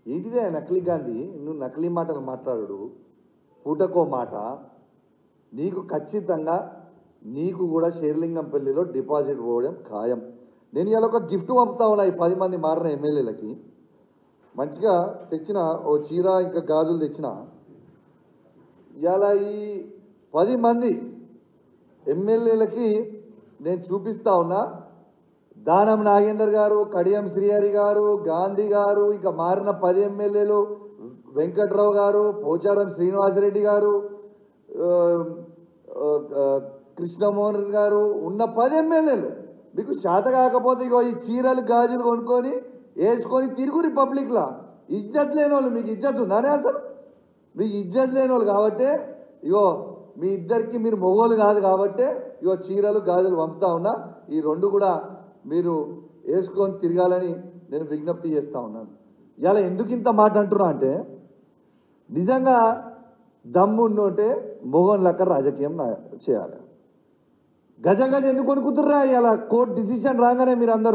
ఏంటిదే నకిలీ గాంధీ నువ్వు నకిలీ మాటలు మాట్లాడు పూటకో మాట నీకు ఖచ్చితంగా నీకు కూడా షేర్లింగంపల్లిలో డిపాజిట్ పోవడం ఖాయం నేను ఇలా ఒక గిఫ్ట్ పంపుతా ఉన్నా ఈ పది మంది మారిన ఎమ్మెల్యేలకి మంచిగా తెచ్చిన ఓ చీర ఇంకా గాజులు తెచ్చిన ఇలా ఈ పది మంది ఎమ్మెల్యేలకి నేను చూపిస్తా ఉన్నా దానం నాగేందర్ గారు కడియం శ్రీహరి గారు గాంధీ గారు ఇక మారిన పది ఎమ్మెల్యేలు వెంకట్రావు గారు పోచారం శ్రీనివాసరెడ్డి గారు ఆ, ఆ, ఆ, కృష్ణమోహన్ గారు ఉన్న పది ఎమ్మెల్యేలు మీకు చేత కాకపోతే ఇగో ఈ చీరలు గాజులు కొనుక్కొని వేసుకొని తిరుగురి పబ్లిక్లా ఇజ్జత్ లేని వాళ్ళు మీకు ఇజ్జత్ ఉందానే అసలు మీకు ఇజ్జత్ లేని వాళ్ళు కాబట్టే ఇగో మీ ఇద్దరికి మీరు మొగోలు కాదు కాబట్టే ఇగో చీరలు గాజులు పంపుతా ఉన్నా ఈ రెండు కూడా మీరు వేసుకొని తిరగాలని నేను విజ్ఞప్తి చేస్తా ఉన్నాను ఇలా ఎందుకు ఇంత మాట అంటున్నా అంటే నిజంగా దమ్మున్నోటే మొగోన్ లెక్క రాజకీయం నా- చేయాలి గజ గజ ఎందుకు కొనుక్కుతుర్రా ఇలా కోర్టు డిసిషన్ రాగానే మీరు అందరూ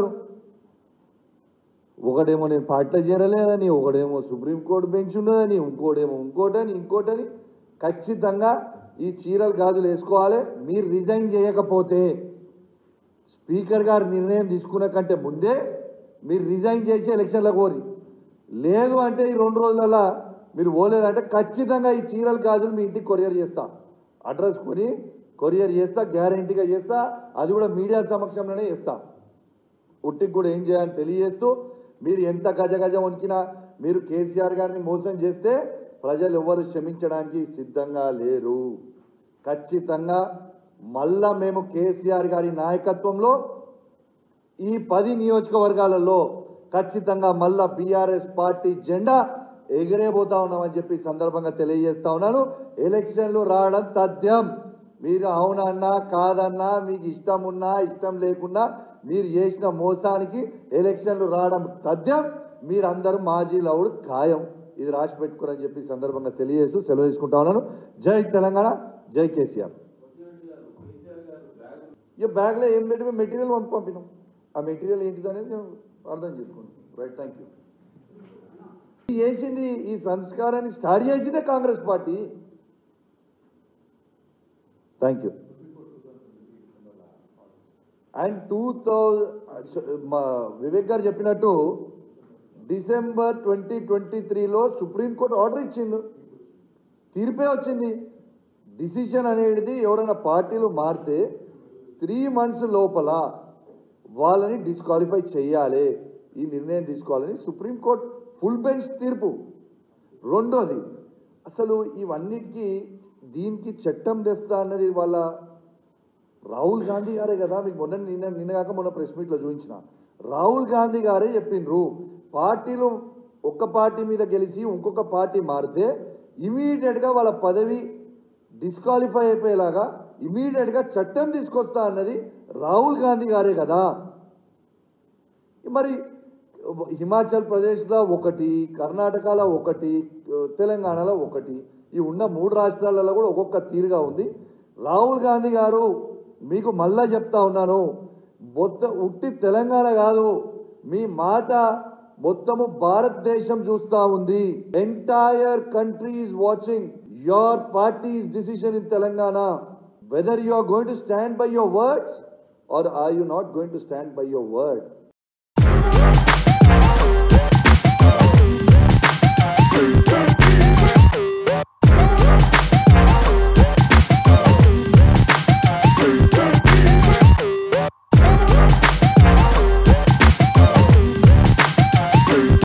ఒకడేమో నేను పార్టీలో చేరలేదని ఒకడేమో సుప్రీంకోర్టు బెంచ్ ఉన్నదని ఇంకోటేమో ఇంకోటని ఇంకోటని ఖచ్చితంగా ఈ చీరలు గాజులు వేసుకోవాలి మీరు రిజైన్ చేయకపోతే స్పీకర్ గారు నిర్ణయం తీసుకున్న కంటే ముందే మీరు రిజైన్ చేసి ఎలక్షన్లో కోరి లేదు అంటే ఈ రెండు రోజులలో మీరు పోలేదంటే ఖచ్చితంగా ఈ చీరలు గాజులు మీ ఇంటికి కొరియర్ చేస్తా అడ్రస్ కొని కొరియర్ చేస్తా గ్యారంటీగా చేస్తా అది కూడా మీడియా సమక్షంలోనే చేస్తా ఉట్టికి కూడా ఏం చేయాలని తెలియజేస్తూ మీరు ఎంత గజ గజ వణికినా మీరు కేసీఆర్ గారిని మోసం చేస్తే ప్రజలు ఎవరు క్షమించడానికి సిద్ధంగా లేరు ఖచ్చితంగా మళ్ళా మేము కేసీఆర్ గారి నాయకత్వంలో ఈ పది నియోజకవర్గాలలో ఖచ్చితంగా మళ్ళా బీఆర్ఎస్ పార్టీ జెండా ఎగిరేపోతా ఉన్నామని చెప్పి ఈ సందర్భంగా తెలియజేస్తా ఉన్నాను ఎలక్షన్లు రావడం తథ్యం మీరు అవునన్నా కాదన్నా మీకు ఇష్టం ఉన్నా ఇష్టం లేకున్నా మీరు చేసిన మోసానికి ఎలక్షన్లు రావడం తథ్యం మీరందరూ మాజీ లవుడు ఖాయం ఇది రాసి పెట్టుకోరని చెప్పి ఈ సందర్భంగా తెలియజేస్తూ సెలవు తీసుకుంటా ఉన్నాను జై తెలంగాణ జై కేసీఆర్ ఇక బ్యాగ్లో ఏం పెట్టి మెటీరియల్ పంపి పంపినాం ఆ మెటీరియల్ ఏంటిది అనేది నేను అర్థం చేసుకున్నాను రైట్ థ్యాంక్ యూ చేసింది ఈ సంస్కారాన్ని స్టార్ట్ చేసిందే Congress party thank you and two thousand మా వివేక్ గారు చెప్పినట్టు డిసెంబర్ ట్వంటీ ట్వంటీ త్రీలో సుప్రీంకోర్టు ఆర్డర్ ఇచ్చింది తీర్పే వచ్చింది డిసిషన్ అనేది ఎవరైనా పార్టీలు మారితే త్రీ మంత్స్ లోపల వాళ్ళని డిస్క్వాలిఫై చేయాలి ఈ నిర్ణయం తీసుకోవాలని సుప్రీంకోర్టు ఫుల్ బెంచ్ తీర్పు రెండోది అసలు ఇవన్నిటికీ దీనికి చట్టం తెస్తా అన్నది వాళ్ళ రాహుల్ గాంధీ గారే కదా మీకు మొన్న నిన్న నిన్న కాక మొన్న ప్రెస్ మీట్లో చూపించిన రాహుల్ గాంధీ గారే చెప్పిండ్రు పార్టీలు ఒక్క పార్టీ మీద గెలిచి ఇంకొక పార్టీ మారితే ఇమీడియట్గా వాళ్ళ పదవి డిస్క్వాలిఫై అయిపోయేలాగా ఇమీడియట్గా చట్టం తీసుకొస్తా అన్నది రాహుల్ గాంధీ గారే కదా మరి హిమాచల్ ప్రదేశ్లో ఒకటి కర్ణాటకలో ఒకటి తెలంగాణలో ఒకటి ఈ ఉన్న మూడు రాష్ట్రాలలో కూడా ఒక్కొక్క తీరుగా ఉంది రాహుల్ గాంధీ గారు మీకు మళ్ళా చెప్తా ఉన్నాను మొత్తం ఉట్టి తెలంగాణ కాదు మీ మాట మొత్తము భారతదేశం చూస్తా ఉంది entire country is watching your party's decision in Telangana whether you are going to stand by your words are are you not going to stand by your word